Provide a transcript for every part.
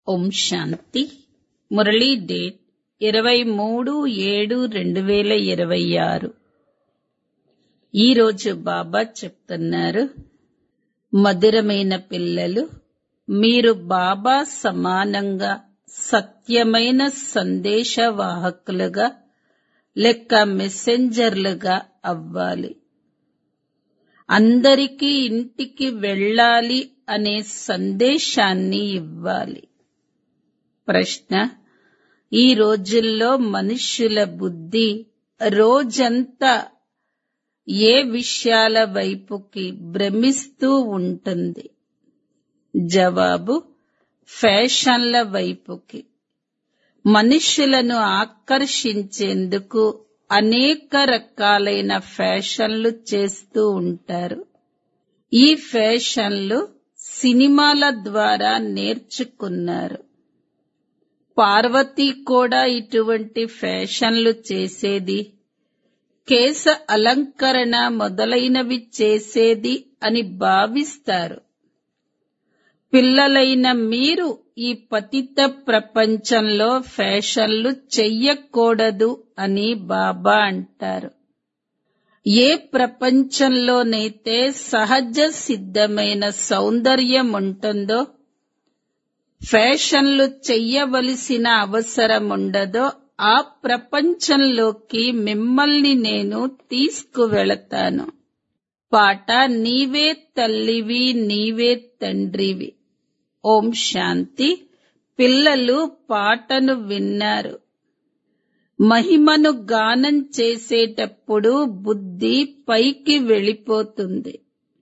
ఓం శాంతి Murali date ఇరవై మూడు ఏడు రెండు వేల ఇరవై ఆరు ఈరోజు బాబా చెప్తున్నారు మధురమైన పిల్లలు మీరు బాబా సమానంగా సత్యమైన సందేశవాహకులుగా లెక్క మెసెంజర్లుగా అవ్వాలి అందరికీ ఇంటికి వెళ్ళాలి అనే సందేశాన్ని ఇవ్వాలి ప్రశ్న ఈ రోజుల్లో మనుష్యుల బుద్ధి రోజంతా ఏ విషయాల వైపుకి భ్రమిస్తూ ఉంటుంది జవాబు ఫ్యాషన్ల వైపుకి మనుష్యులను ఆకర్షించేందుకు అనేక రకాలైన ఫ్యాషన్లు చేస్తూ ఉంటారు ఈ ఫ్యాషన్లు సినిమాల ద్వారా నేర్చుకున్నారు పార్వతి కూడా ఇటువంటి ఫ్యాషన్లు చేసేది కేశ అలంకరణ మొదలైనవి చేసేది అని భావిస్తారు పిల్లలైన మీరు ఈ పతిత ప్రపంచంలో ఫ్యాషన్లు చెయ్యకూడదు అని బాబా అంటారు ఏ ప్రపంచంలోనైతే సహజ సిద్ధమైన సౌందర్యం ఉంటుందో ఫ్యాషన్లు చెయ్యవలసిన అవసరం ఉండదో ఆ ప్రపంచంలోకి మిమ్మల్ని నేను తీసుకువెళతాను పాట నీవే తల్లివి నీవే తండ్రివి ఓం శాంతి పిల్లలు పాటను విన్నారు మహిమను గానం చేసేటప్పుడు బుద్ధి పైకి వెళ్ళిపోతుంది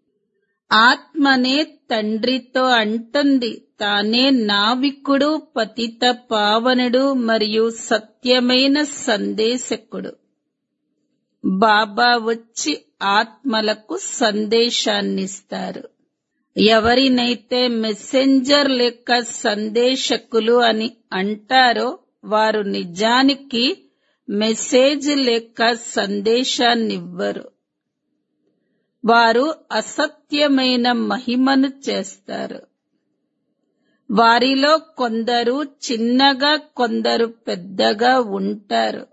ఆత్మనే తండ్రితో అంటుంది తానే నావికుడు పతిత పావనుడు మరియు సత్యమైన సందేశకుడు బాబా వచ్చి ఆత్మలకు సందేశాన్నిస్తారు ఎవరినైతే మెసెంజర్ లేక సందేశకులు అని అంటారో వారు నిజానికి మెసేజ్ లేక సందేశాన్నివ్వరు వారు అసత్యమైన మహిమను చేస్తారు వారిలో కొందరు చిన్నగా కొందరు పెద్దగా ఉంటారు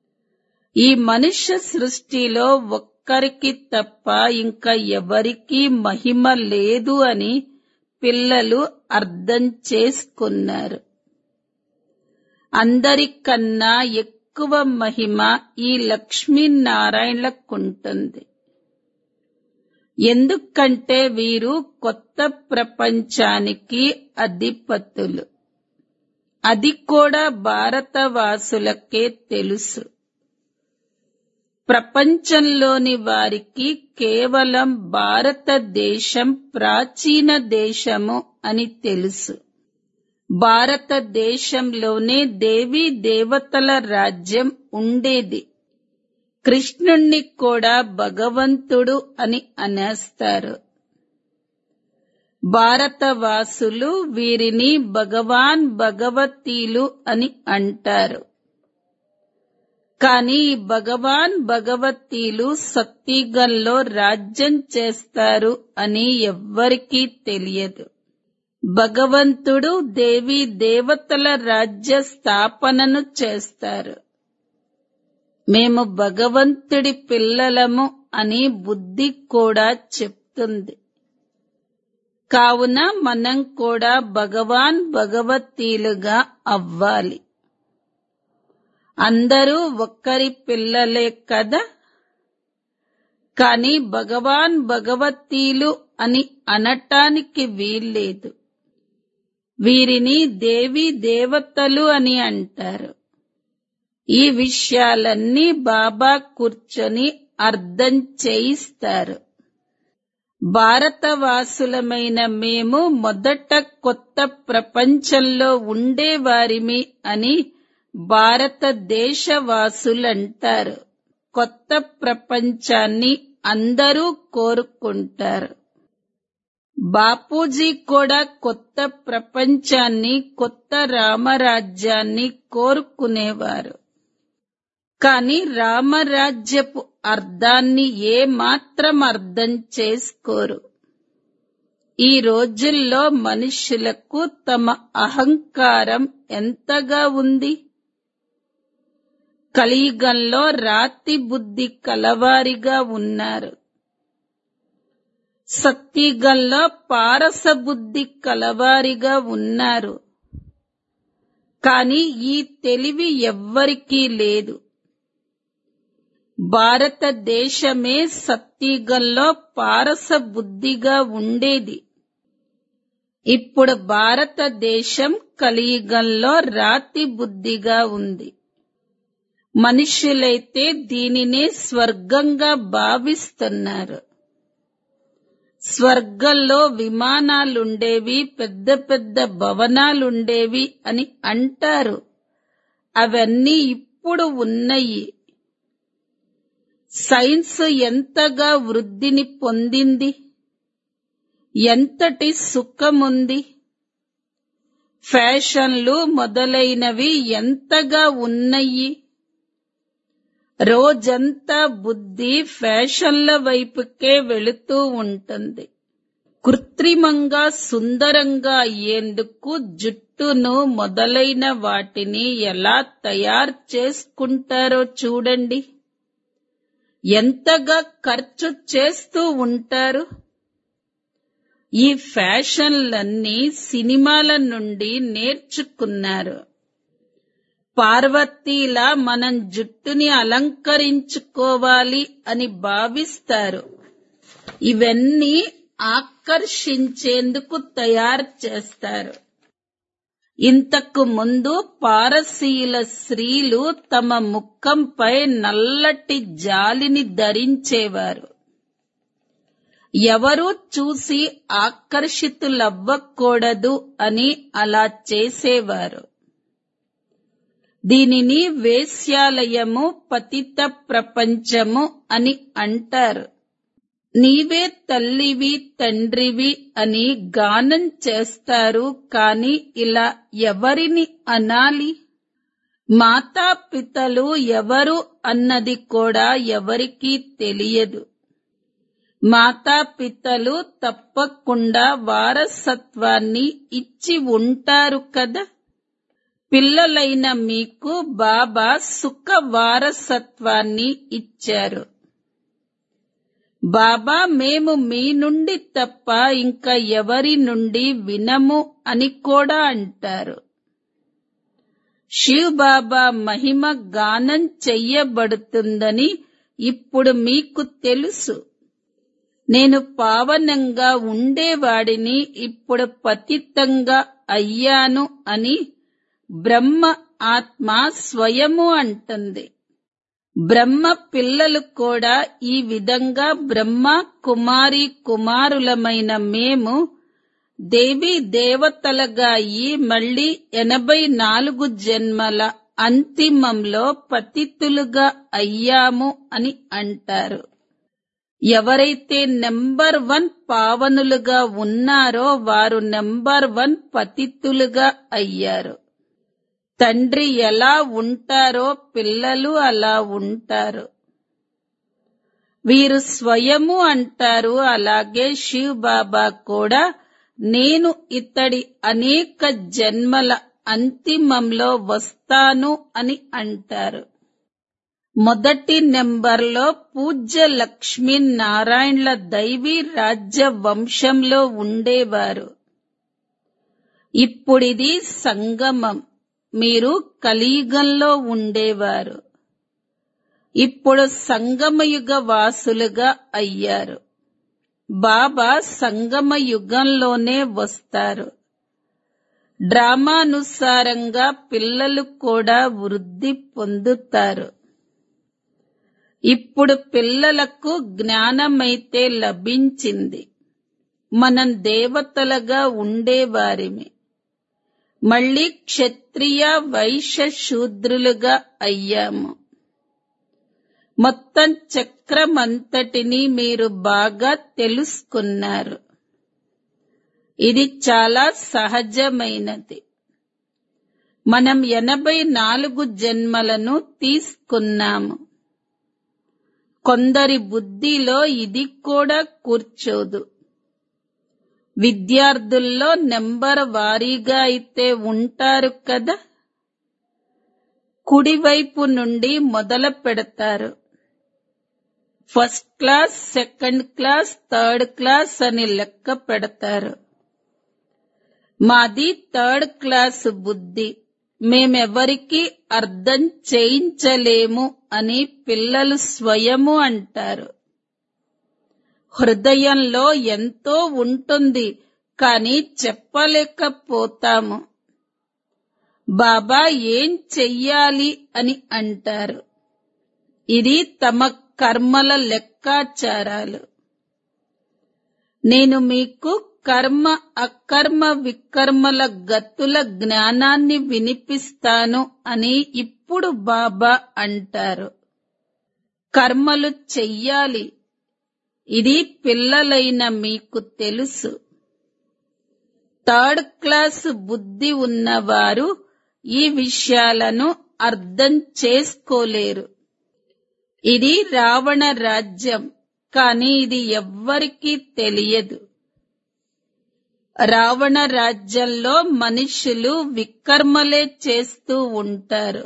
ఈ మనుష్య సృష్టిలో ఒక్కరికి తప్ప ఇంకా ఎవరికీ మహిమ లేదు అని పిల్లలు అర్థం చేసుకున్నారు అందరికన్నా ఎక్కువ మహిమ ఈ లక్ష్మీనారాయణలకుంటుంది ఎందుకంటే వీరు కొత్త ప్రపంచానికి అధిపతులు అది కూడా భారతవాసులకే తెలుసు ప్రపంచంలోని వారికి కేవలం భారతదేశం ప్రాచీన దేశము అని తెలుసు భారతదేశంలోనే దేవీ దేవతల రాజ్యం ఉండేది కృష్ణుణ్ణి కూడా భగవంతుడు అని అనేస్తారు భారతవాసులు వీరిని భగవాన్ భగవతీలు అని అంటారు కానీ భగవాన్ భగవతీలు సత్తిగంలో రాజ్యం చేస్తారు అని ఎవ్వరికీ తెలియదు భగవంతుడు దేవీ దేవతల రాజ్య స్థాపనను చేస్తారు మేము భగవంతుడి పిల్లలము అని బుద్ధి కూడా చెప్తుంది కావున మనం కూడా భగవాన్ భగవతీలుగా అవ్వాలి అందరూ ఒక్కరి పిల్లలే కదా కాని భగవాన్ భగవతీలు అని అనటానికి వీల్లేదు వీరిని దేవి దేవతలు అని అంటారు ఈ విషయాలన్నీ బాబా కూర్చొని అర్థం చేయిస్తారు భారతవాసులమైన మేము మొదట కొత్త ప్రపంచంలో ఉండేవారిమి అని భారతదేశవాసులంటారు కొత్త ప్రపంచాన్ని అందరూ కోరుకుంటారు బాపూజీ కూడా కొత్త ప్రపంచాన్ని కొత్త రామరాజ్యాన్ని కోరుకునేవారు కాని రామరాజ్యపు అర్థాన్ని ఏ మాత్రం అర్థం చేసుకోరు ఈ రోజుల్లో మనుషులకు తమ అహంకారం ఎంతగా ఉంది కలియుగంలో రాతి బుద్ధి కలవారిగా ఉన్నారు సత్యుగంలో పారస బుద్ధి కలవారిగా ఉన్నారు కాని ఈ తెలివి ఎవ్వరికీ లేదు భారతదేశమే సత్యుగంలో పారస బుద్ధిగా ఉండేది ఇప్పుడు భారతదేశం కలియుగంలో రాతి బుద్ధిగా ఉంది మనుషులైతే దీనినే స్వర్గంగా భావిస్తున్నారు స్వర్గంలో విమానాలుండేవి పెద్ద పెద్ద భవనాలుండేవి అని అంటారు అవన్నీ ఇప్పుడు ఉన్నాయి సైన్స్ ఎంతగా వృద్ధిని పొందింది ఎంతటి సుఖముంది ఫ్యాషన్లు మొదలైనవి ఎంతగా ఉన్నాయి రోజంతా బుద్ధి ఫ్యాషన్ల వైపుకే వెళుతూ ఉంటుంది కృత్రిమంగా సుందరంగా అయ్యేందుకు జుట్టును మొదలైన వాటిని ఎలా తయారు చేసుకుంటారో చూడండి ఎంతగా ఖర్చు చేస్తూ ఉంటారు ఈ ఫ్యాషన్లన్నీ సినిమాల నుండి నేర్చుకున్నారు పార్వతీలా మనం జుట్టుని అలంకరించుకోవాలి అని భావిస్తారు ఇవన్నీ ఆకర్షించేందుకు తయారు చేస్తారు ఇంతకు ముందు పారసీల స్త్రీలు తమ ముఖంపై నల్లటి జాలిని ధరించేవారు ఎవరూ చూసి ఆకర్షితులవ్వకూడదు అని అలా చేసేవారు దీనిని వేశ్యాలయము పతిత ప్రపంచము అని అంటారు నీవే తల్లివి తండ్రివి అని గానం చేస్తారు కాని ఇలా ఎవరిని అనాలి మాతాపితలు ఎవరు అన్నది కూడా ఎవరికీ తెలియదు మాతాపితలు తప్పకుండా వారసత్వాన్ని ఇచ్చి ఉంటారు కదా పిల్లలైన మీకు బాబా సుఖ వారసత్వాన్ని ఇచ్చారు బాబా మేము మీ నుండి తప్ప ఇంకా ఎవరి నుండి వినము అని కూడా అంటారు శివ్ బాబా మహిమ గానం చెయ్యబడుతుందని ఇప్పుడు మీకు తెలుసు నేను పావనంగా ఉండేవాడిని ఇప్పుడు పతితంగా అయ్యాను అని బ్రహ్మ ఆత్మ స్వయము అంటుంది బ్రహ్మ పిల్లలు కూడా ఈ విధంగా బ్రహ్మ కుమారి కుమారులమైన మేము దేవి దేవతలుగా అయి మళ్ళీ ఎనభై నాలుగు జన్మల అంతిమంలో పతితులుగా అయ్యాము అని అంటారు ఎవరైతే నెంబర్ వన్ పావనులుగా ఉన్నారో వారు నెంబర్ వన్ పతితులుగా అయ్యారు తండ్రి ఎలా ఉంటారో పిల్లలు అలా ఉంటారు వీరు స్వయము అంటారు అలాగే శివ్ బాబా కూడా నేను ఇతడి అనేక జన్మల అంతిమంలో వస్తాను అని అంటారు మొదటి నెంబర్లో పూజ్య లక్ష్మీ నారాయణల దైవీ రాజ్య వంశంలో ఉండేవారు ఇప్పుడిది సంగమం మీరు కలియుగంలో ఉండేవారు ఇప్పుడు సంగమయుగ వాసులుగా అయ్యారు బాబా సంగమ యుగంలోనే వస్తారు డ్రామానుసారంగా పిల్లలు కూడా వృద్ధి పొందుతారు ఇప్పుడు పిల్లలకు జ్ఞానమైతే లభించింది మనం దేవతలుగా ఉండేవారిమి మళ్ళీ క్షత్రియ వైశ్య శూద్రులుగా అయ్యాము మొత్తం చక్రమంతటిని మీరు బాగా తెలుసుకున్నారు ఇది చాలా సహజమైనది మనం ఎనభై నాలుగు జన్మలను తీసుకున్నాము కొందరి బుద్ధిలో ఇది కూడా కూర్చోదు విద్యార్థుల్లో నెంబర్ వారీగా అయితే ఉంటారు కదా కుడివైపు నుండి మొదలు పెడతారు first class second class third class అని లెక్క పెడతారు మాది థర్డ్ క్లాస్ బుద్ధి మేమెవరికి అర్థం చేయించలేము అని పిల్లలు స్వయము అంటారు హృదయంలో ఎంతో ఉంటుంది కానీ చెప్పలేకపోతాము బాబా ఏం చెయ్యాలి అని అంటారు ఇది తమ కర్మల లెక్కాచారాలు నేను మీకు కర్మ అకర్మ వికర్మల గతుల జ్ఞానాన్ని వినిపిస్తాను అని ఇప్పుడు బాబా అంటారు కర్మలు చెయ్యాలి ఇది పిల్లలైన మీకు తెలుసు థర్డ్ క్లాస్ బుద్ధి ఉన్నవారు ఈ విషయాలను అర్థం చేసుకోలేరు ఇది రావణ రాజ్యం కానీ ఇది ఎవ్వరికీ తెలియదు రావణ రాజ్యంలో మనుషులు వికర్మలే చేస్తూ ఉంటారు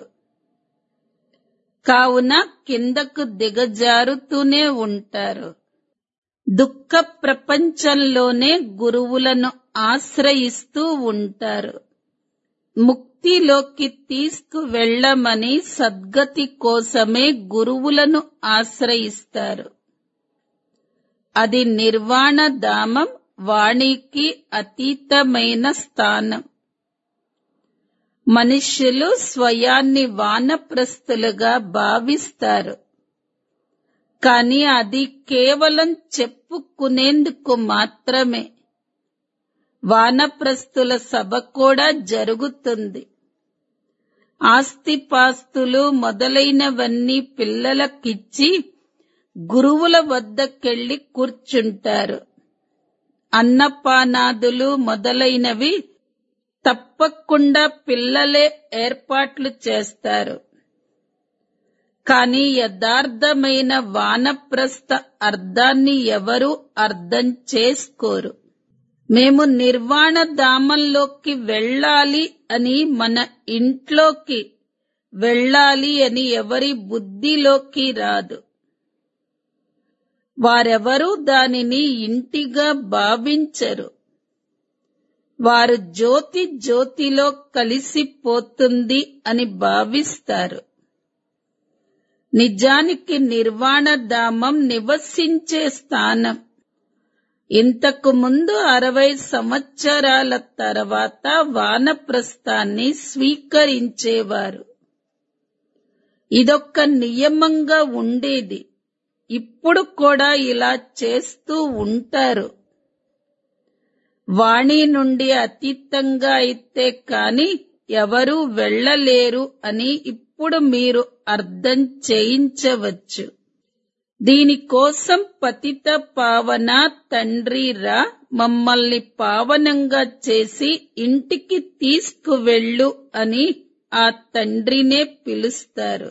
కావున కిందకు దిగజారుతూనే ఉంటారు దుఃఖ ప్రపంచంలోనే గురువులను ఆశ్రయిస్తూ ఉంటారు ముక్తిలోకి తీసుకువెళ్ళమని సద్గతి కోసమే గురువులను ఆశ్రయిస్తారు అది నిర్వాణ ధామం వాణికి అతీతమైన స్థానం మనుష్యులు స్వయాన్ని వానప్రస్తులుగా భావిస్తారు కానీ అది కేవలం చెప్పుకునేందుకు మాత్రమే వానప్రస్తుల సభ కూడా జరుగుతుంది ఆస్తిపాస్తులు మొదలైనవన్నీ పిల్లలకిచ్చి గురువుల వద్దకెళ్లి కూర్చుంటారు అన్నపానాదులు మొదలైనవి తప్పకుండా పిల్లలే ఏర్పాట్లు చేస్తారు కానీ యథార్థమైన వానప్రస్థ అర్థాన్ని ఎవరూ అర్థం చేసుకోరు మేము నిర్వాణ ధామంలోకి వెళ్ళాలి అని మన ఇంట్లోకి వెళ్ళాలి అని ఎవరి బుద్ధిలోకి రాదు వారెవరూ దానిని ఇంటిగా భావించరు వారు జ్యోతి జ్యోతిలో కలిసిపోతుంది అని భావిస్తారు నిజానికి నిర్వాణ ధామం నివసించే స్థానం ఇంతకు ముందు అరవై సంవత్సరాల తర్వాత వానప్రస్థాన్ని స్వీకరించేవారు ఇదొక్క నియమంగా ఉండేది ఇప్పుడు కూడా ఇలా చేస్తూ ఉంటారు వాణి నుండి అతీతంగా అయితే కాని ఎవరూ వెళ్ళలేరు అని ఇప్పుడు మీరు అర్థం చేయించవచ్చు దీనికోసం పతిత పావన తండ్రి రా మమ్మల్ని పావనంగా చేసి ఇంటికి తీసుకువెళ్ళు అని ఆ తండ్రినే పిలుస్తారు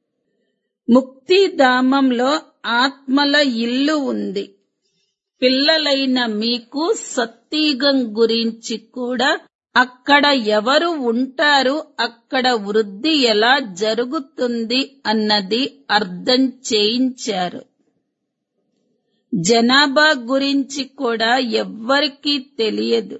ముక్తిధామంలో ఆత్మల ఇల్లు ఉంది పిల్లలైన మీకు సత్యయుగం గురించి కూడా అక్కడ ఎవరు ఉంటారు అక్కడ వృద్ధి ఎలా జరుగుతుంది అన్నది అర్థం చేయించారు జనాభా గురించి కూడా ఎవ్వరికీ తెలియదు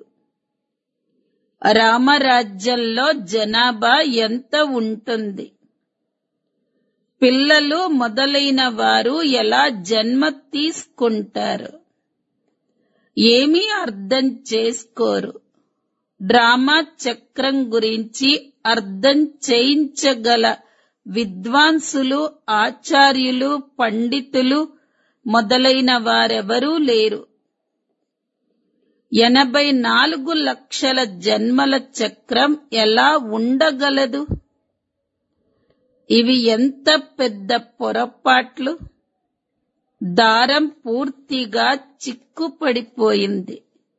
రామరాజ్యంలో జనాభా ఎంత ఉంటుంది పిల్లలు మొదలైన వారు ఎలా జన్మ తీసుకుంటారు ఏమీ అర్థం చేసుకోరు డ్రామా చక్రం గురించి అర్థం చేయించగల విద్వాంసులు ఆచార్యులు పండితులు మొదలైన వారెవరూ లేరు ఎనభై నాలుగు లక్షల జన్మల చక్రం ఎలా ఉండగలదు ఇవి ఎంత పెద్ద పొరపాట్లు దారం పూర్తిగా చిక్కుపడిపోయింది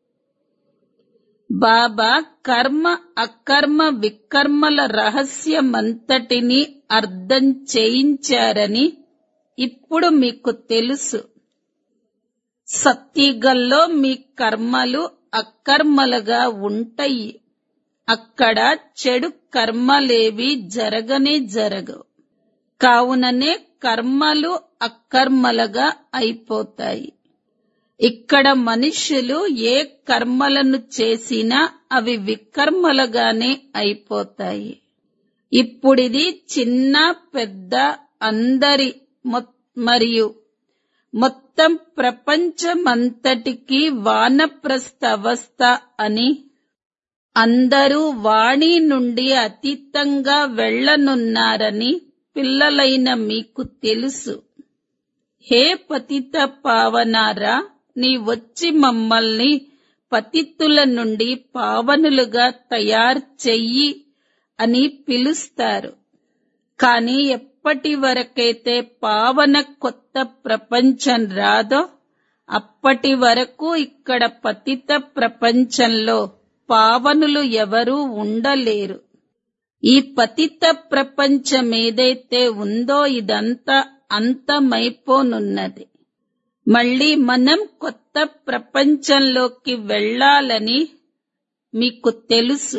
బాబా కర్మ అకర్మ వికర్మల రహస్యమంతటిని అర్థం చేయించారని ఇప్పుడు మీకు తెలుసు సత్తిగల్లో మీ కర్మలు అకర్మలుగా ఉంటాయి అక్కడ చెడు కర్మలేవి జరగనే జరగవు కావుననే కర్మలు అకర్మలుగా అయిపోతాయి ఇక్కడ మనుష్యులు ఏ కర్మలను చేసినా అవి వికర్మలుగానే అయిపోతాయి ఇప్పుడిది చిన్న పెద్ద అందరి మొ- మరియు మొత్తం ప్రపంచమంతటికి వానప్రస్థ అవస్థ అని అందరూ వాణి నుండి అతీతంగా వెళ్ళనున్నారని పిల్లలైన మీకు తెలుసు హే పతిత పావనారా నీ వచ్చి మమ్మల్ని పతితుల నుండి పావనులుగా తయారు చెయ్యి అని పిలుస్తారు కానీ ఎప్పటి వరకైతే పావన కొత్త ప్రపంచం రాదో అప్పటి వరకు ఇక్కడ పతిత ప్రపంచంలో పావనులు ఎవరూ ఉండలేరు ఈ పతిత ప్రపంచం ఏదైతే ఉందో ఇదంతా అంతమైపోనున్నది మళ్ళీ మనం కొత్త ప్రపంచంలోకి వెళ్ళాలని మీకు తెలుసు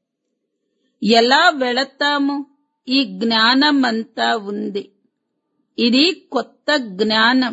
ఎలా వెళతాము ఈ జ్ఞానమంతా ఉంది ఇది కొత్త జ్ఞానం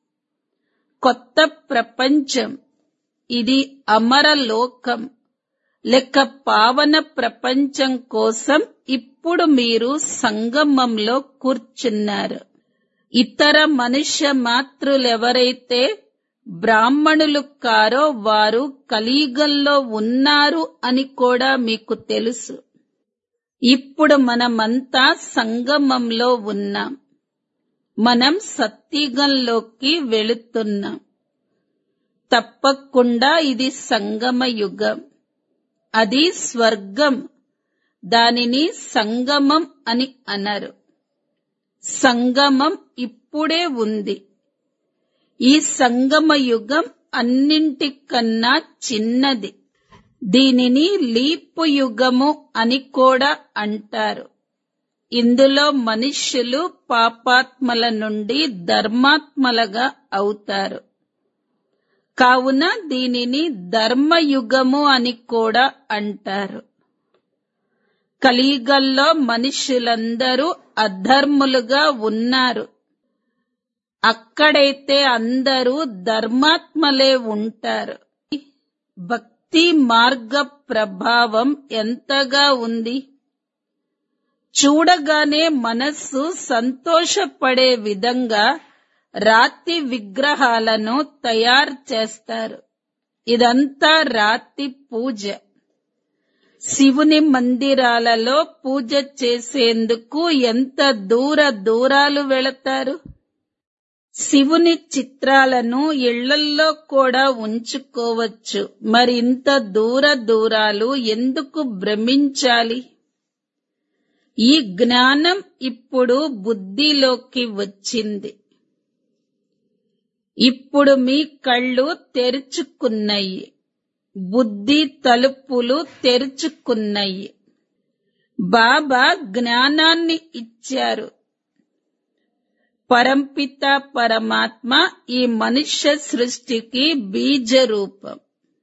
కొత్త ప్రపంచం ఇది అమర లోకం లెక్క పావన ప్రపంచం కోసం ఇప్పుడు మీరు సంగమంలో కూర్చున్నారు ఇతర మనుష్య మాతృలెవరైతే బ్రాహ్మణులు కారో వారు కలియుగంలో ఉన్నారు అని కూడా మీకు తెలుసు ఇప్పుడు మనమంతా సంగమంలో ఉన్నాం మనం సత్యుగంలోకి వెళుతున్నాం తప్పకుండా ఇది సంగమ యుగం అది స్వర్గం దానిని సంగమం అని అనరు సంగమం ఇప్పుడే ఉంది ఈ సంగమ యుగం అన్నింటికన్నా చిన్నది దీనిని లీపు యుగము అని కూడా అంటారు ఇందులో మనుష్యులు పాపాత్మల నుండి ధర్మాత్మలుగా అవుతారు కావున దీనిని ధర్మయుగము అని కూడా అంటారు కలియుగంలో మనుష్యులందరూ అధర్ములుగా ఉన్నారు అక్కడైతే అందరూ ధర్మాత్మలే ఉంటారు భక్తి మార్గ ప్రభావం ఎంతగా ఉంది చూడగానే మనస్సు సంతోషపడే విధంగా రాతి విగ్రహాలను తయారు చేస్తారు ఇదంతా రాతి పూజ శివుని మందిరాలలో పూజ చేసేందుకు ఎంత దూర దూరాలు వెళతారు శివుని చిత్రాలను ఇళ్లల్లో కూడా ఉంచుకోవచ్చు మరి ఇంత దూర దూరాలు ఎందుకు భ్రమించాలి ఈ జ్ఞానం ఇప్పుడు బుద్ధిలోకి వచ్చింది ఇప్పుడు మీ కళ్ళు తెరుచుకున్నాయి బుద్ధి తలుపులు తెరుచుకున్నాయి బాబా జ్ఞానాన్ని ఇచ్చారు పరంపిత పరమాత్మ ఈ మనుష్య సృష్టికి బీజ రూపం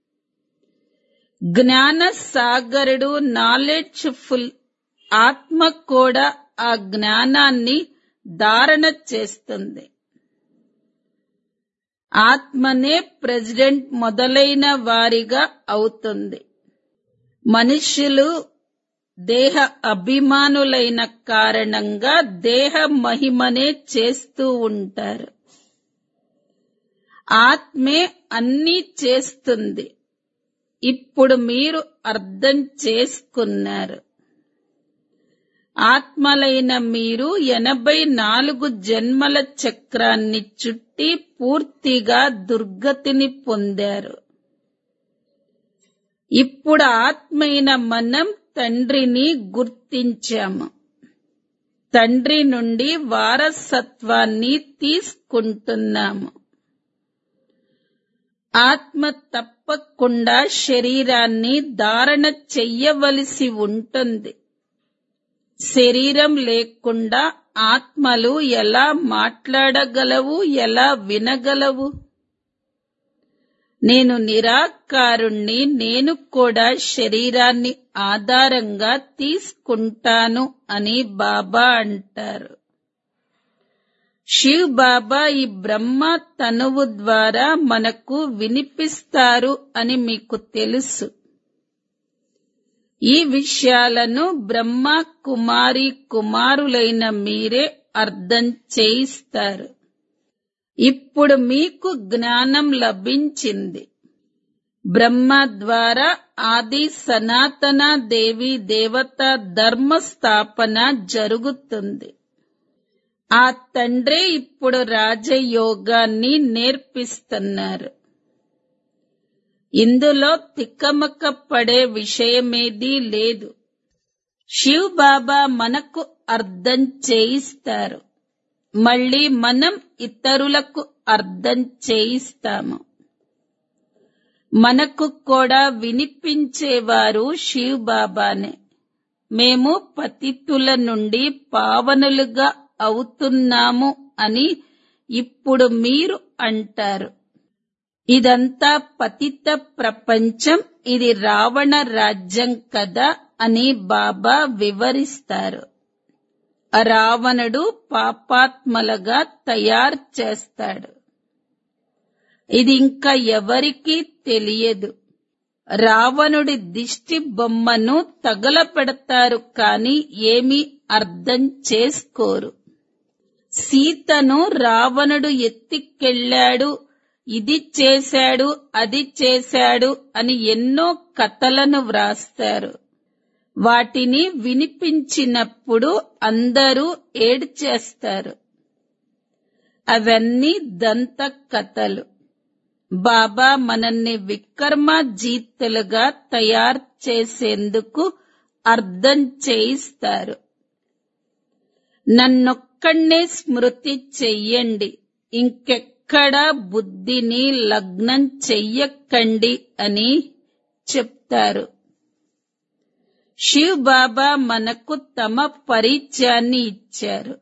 జ్ఞాన సాగరుడు నాలెడ్జ్ ఫుల్ ఆత్మ కూడా ఆ జ్ఞానాన్ని ధారణ చేస్తుంది ఆత్మనే ప్రెసిడెంట్ మొదలైన వారిగా అవుతుంది మనుష్యులు దేహ అభిమానులైన కారణంగా దేహ మహిమనే చేస్తూ ఉంటారు ఆత్మే అన్నీ చేస్తుంది ఇప్పుడు మీరు అర్థం చేసుకున్నారు ఆత్మలైన మీరు ఎనభై నాలుగు జన్మల చక్రాన్ని చుట్టి పూర్తిగా దుర్గతిని పొందారు ఇప్పుడు ఆత్మైన మనం తండ్రిని గుర్తించాము తండ్రి నుండి వారసత్వాన్ని తీసుకుంటున్నాము ఆత్మ తప్పకుండా శరీరాన్ని ధారణ చెయ్యవలసి ఉంటుంది శరీరం లేకుండా ఆత్మలు ఎలా మాట్లాడగలవు ఎలా వినగలవు నేను నిరాకారుణ్ణి నేను కూడా శరీరాన్ని ఆధారంగా తీసుకుంటాను అని బాబా అంటారు శివ్ బాబా ఈ బ్రహ్మ తనువు ద్వారా మనకు వినిపిస్తారు అని మీకు తెలుసు ఈ విషయాలను బ్రహ్మ కుమారి కుమారులైన మీరే అర్థం చేయిస్తారు ఇప్పుడు మీకు జ్ఞానం లభించింది బ్రహ్మ ద్వారా ఆది సనాతన దేవి దేవత ధర్మ స్థాపన జరుగుతుంది ఆ తండ్రే ఇప్పుడు రాజయోగాన్ని నేర్పిస్తున్నారు ఇందులో తిక్కమక్క పడే విషయమేదీ లేదు శివ్ బాబా మనకు అర్థం చేయిస్తారు మళ్ళీ మనం ఇతరులకు అర్థం చేయిస్తాము మనకు కూడా వినిపించేవారు శివ్ బాబానే మేము పతితుల నుండి పావనులుగా అవుతున్నాము అని ఇప్పుడు మీరు అంటారు ఇదంతా పతిత ప్రపంచం ఇది రావణ రాజ్యం కదా అని బాబా వివరిస్తారు రావణుడు పాపాత్మలుగా తయారు చేస్తాడు ఇది ఇంకా ఎవరికీ తెలియదు రావణుడి దిష్టి బొమ్మను తగలపెడతారు కాని ఏమీ అర్థం చేసుకోరు సీతను రావణుడు ఎత్తికెళ్ళాడు ఇది చేశాడు అది చేశాడు అని ఎన్నో కథలను వ్రాస్తారు వాటిని వినిపించినప్పుడు అందరూ ఏడ్చేస్తారు అవన్నీ దంత కథలు బాబా మనల్ని వికర్మ జీతులుగా తయారు చేసేందుకు అర్థం చేయిస్తారు నన్నొక్కడే స్మృతి చెయ్యండి ఇంకెక్కడా బుద్ధిని లగ్నం చెయ్యకండి అని చెప్తారు శివ్ బాబా మనకు తమ పరిచయాన్ని ఇచ్చారు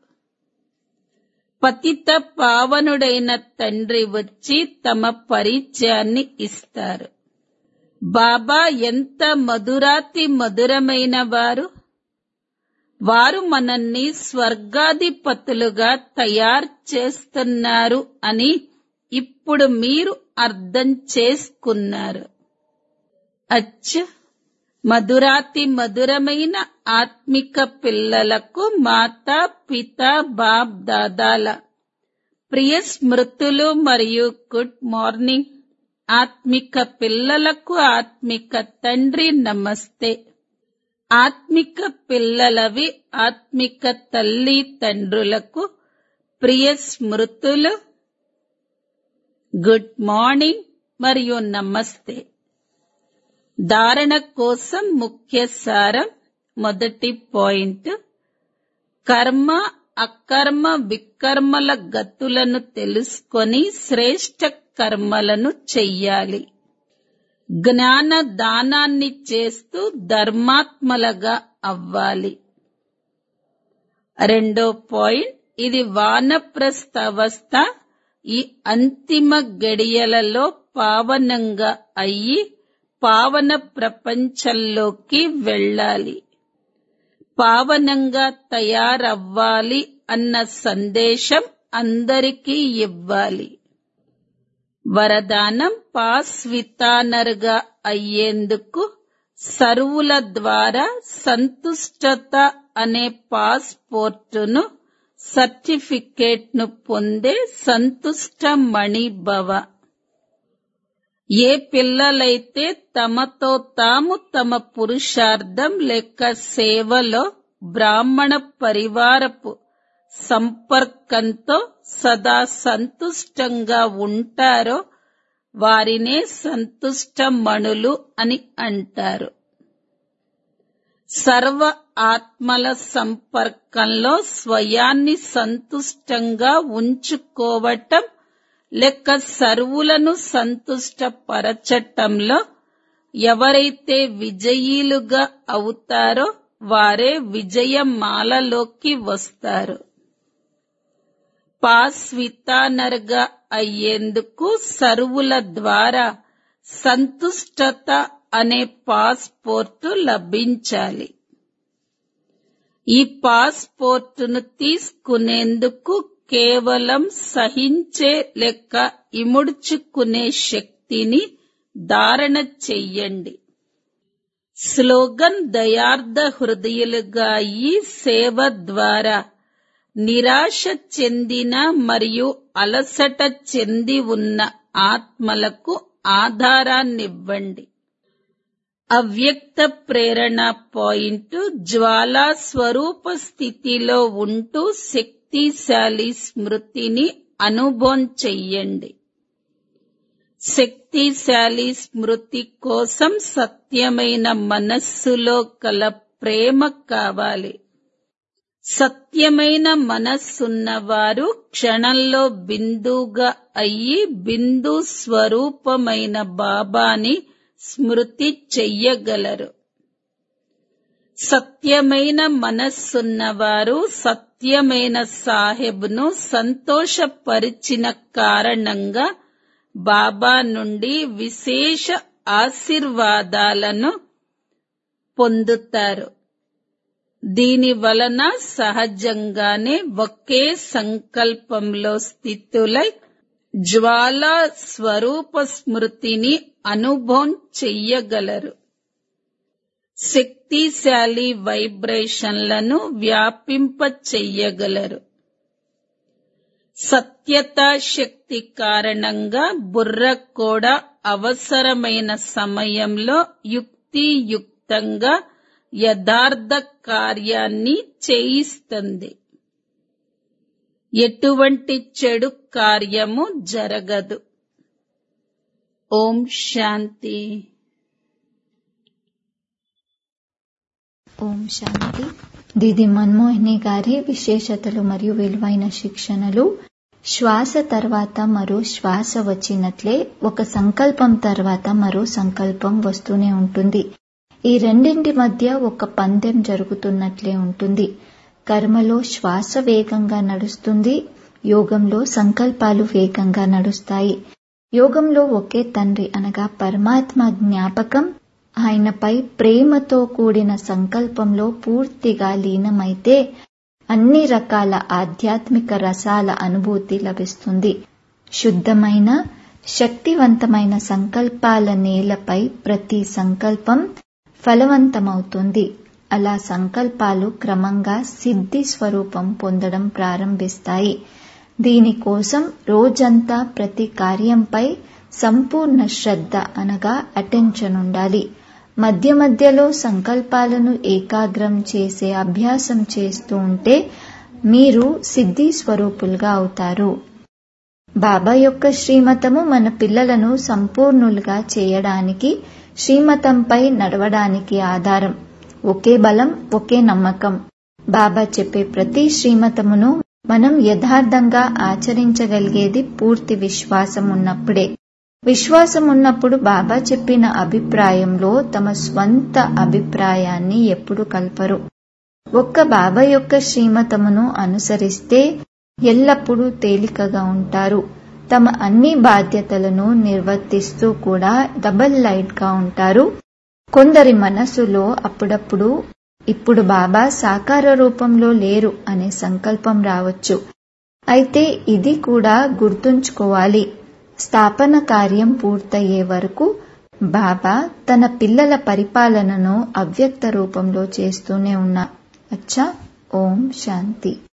పతిత పావనుడైన తండ్రి వచ్చి తమ పరిచయాన్ని ఇస్తారు బాబా ఎంత మధురాతి మధురమైన వారు వారు మనల్ని స్వర్గాధిపతులుగా తయారు చేస్తున్నారు అని ఇప్పుడు మీరు అర్థం చేసుకున్నారు అచ్చ మధురాతి మధురమైన ఆత్మిక పిల్లలకు మాతా పిత బాప్ దాదాల ప్రియ స్మృతులు మరియు గుడ్ మార్నింగ్ ఆత్మిక పిల్లలకు ఆత్మిక తండ్రి నమస్తే ఆత్మిక పిల్లలవి ఆత్మిక తల్లి తండ్రులకు ప్రియ స్మృతులు గుడ్ మార్నింగ్ మరియు నమస్తే ధారణ కోసం ముఖ్య సారం మొదటి పాయింట్ కర్మ అకర్మ వికర్మల గతులను తెలుసుకొని శ్రేష్ట కర్మలను చెయ్యాలి జ్ఞాన దానాన్ని చేస్తూ ధర్మాత్మలుగా అవ్వాలి రెండో పాయింట్ ఇది వానప్రస్థ అవస్థ ఈ అంతిమ గడియలలో పావనంగా అయ్యి పావన ప్రపంచంలోకి వెళ్ళాలి పావనంగా తయారవ్వాలి అన్న సందేశం అందరికీ ఇవ్వాలి వరదానం పాస్ వితానర్గా అయ్యేందుకు సర్వుల ద్వారా సంతుష్టత అనే పాస్పోర్టును సర్టిఫికేట్ను పొందే సంతుష్టమణి భవ ఏ పిల్లలైతే తమతో తాము తమ పురుషార్థం లేక సేవలో బ్రాహ్మణ పరివారపు సంపర్కంతో సదా సంతుష్టంగా ఉంటారో వారినే సంతుష్టమణులు అని అంటారు సర్వ ఆత్మల సంపర్కంలో స్వయాన్ని సంతుష్టంగా ఉంచుకోవటం లెక్క సర్వులను సంతుష్టపరచటంలో ఎవరైతే విజయీలుగా అవుతారో వారే విజయమాలలోకి వస్తారు పాస్వితానర్గా అయ్యేందుకు సర్వుల ద్వారా సంతుష్టత అనే పాస్పోర్టు లభించాలి ఈ పాస్పోర్టును తీసుకునేందుకు కేవలం సహించే లెక్క ఇముడ్చుకునే శక్తిని ధారణ చెయ్యండి స్లోగన్ దయార్థ హృదయులుగా ఈ సేవ ద్వారా నిరాశ చెందిన మరియు అలసట చెంది ఉన్న ఆత్మలకు ఆధారాన్నివ్వండి అవ్యక్త ప్రేరణ పాయింట్ జ్వాలా స్వరూప స్థితిలో ఉంటూ శక్తిశాలి స్మృతిని అనుభవం చెయ్యండి శక్తిశాలి స్మృతి కోసం సత్యమైన మనస్సులో కల ప్రేమ కావాలి సత్యమైన మనస్సున్నవారు క్షణంలో బిందుగా అయ్యి బిందు స్వరూపమైన బాబాని స్మృతి చెయ్యగలరు సత్యమైన మనస్సున్నవారు సత్యమైన సాహెబ్ను సంతోషపరిచిన కారణంగా బాబా నుండి విశేష ఆశీర్వాదాలను పొందుతారు దీని వలన సహజంగానే ఒకే సంకల్పంలో స్థితులై జ్వాలా స్వరూప స్మృతిని అనుభవం చెయ్యగలరు శక్తిశాలి వైబ్రేషన్లను వ్యాపింప చెయ్యగలరు సత్యతా శక్తి కారణంగా బుర్ర కూడా అవసరమైన సమయంలో యుక్తియుక్తంగా యథార్థ కార్యాన్ని చేయిస్తుంది ఎటువంటి చెడు కార్యము జరగదు ఓం శాంతి ఓం శాంతి దీది మన్మోహిని గారి విశేషతలు మరియు విలువైన శిక్షణలు శ్వాస తర్వాత మరో శ్వాస వచ్చినట్లే ఒక సంకల్పం తర్వాత మరో సంకల్పం వస్తూనే ఉంటుంది ఈ రెండింటి మధ్య ఒక పందెం జరుగుతున్నట్లే ఉంటుంది కర్మలో శ్వాస వేగంగా నడుస్తుంది యోగంలో సంకల్పాలు వేగంగా నడుస్తాయి యోగంలో ఒకే తండ్రి అనగా పరమాత్మ జ్ఞాపకం ఆయనపై ప్రేమతో కూడిన సంకల్పంలో పూర్తిగా లీనమైతే అన్ని రకాల ఆధ్యాత్మిక రసాల అనుభూతి లభిస్తుంది శుద్ధమైన శక్తివంతమైన సంకల్పాల నేలపై ప్రతి సంకల్పం ఫలవంతమవుతుంది అలా సంకల్పాలు క్రమంగా సిద్ధి స్వరూపం పొందడం ప్రారంభిస్తాయి దీనికోసం రోజంతా ప్రతి కార్యంపై సంపూర్ణ శ్రద్ధ అనగా అటెన్షన్ ఉండాలి మధ్య మధ్యలో సంకల్పాలను ఏకాగ్రం చేసే అభ్యాసం చేస్తూ ఉంటే మీరు సిద్ధి స్వరూపులుగా అవుతారు బాబా యొక్క శ్రీమతము మన పిల్లలను సంపూర్ణులుగా చేయడానికి శ్రీమతంపై నడవడానికి ఆధారం ఒకే బలం ఒకే నమ్మకం బాబా చెప్పే ప్రతి శ్రీమతమును మనం యథార్థంగా ఆచరించగలిగేది పూర్తి విశ్వాసం ఉన్నప్పుడే విశ్వాసం ఉన్నప్పుడు బాబా చెప్పిన అభిప్రాయంలో తమ స్వంత అభిప్రాయాన్ని ఎప్పుడు కల్పరు ఒక్క బాబా యొక్క శ్రీమతమును అనుసరిస్తే ఎల్లప్పుడూ తేలికగా ఉంటారు తమ అన్ని బాధ్యతలను నిర్వర్తిస్తూ కూడా డబల్ లైట్ గా ఉంటారు కొందరి మనసులో అప్పుడప్పుడు ఇప్పుడు బాబా సాకార రూపంలో లేరు అనే సంకల్పం రావచ్చు అయితే ఇది కూడా గుర్తుంచుకోవాలి స్థాపన కార్యం పూర్తయ్యే వరకు బాబా తన పిల్లల పరిపాలనను అవ్యక్త రూపంలో చేస్తూనే ఉన్నా అచ్చా ఓం శాంతి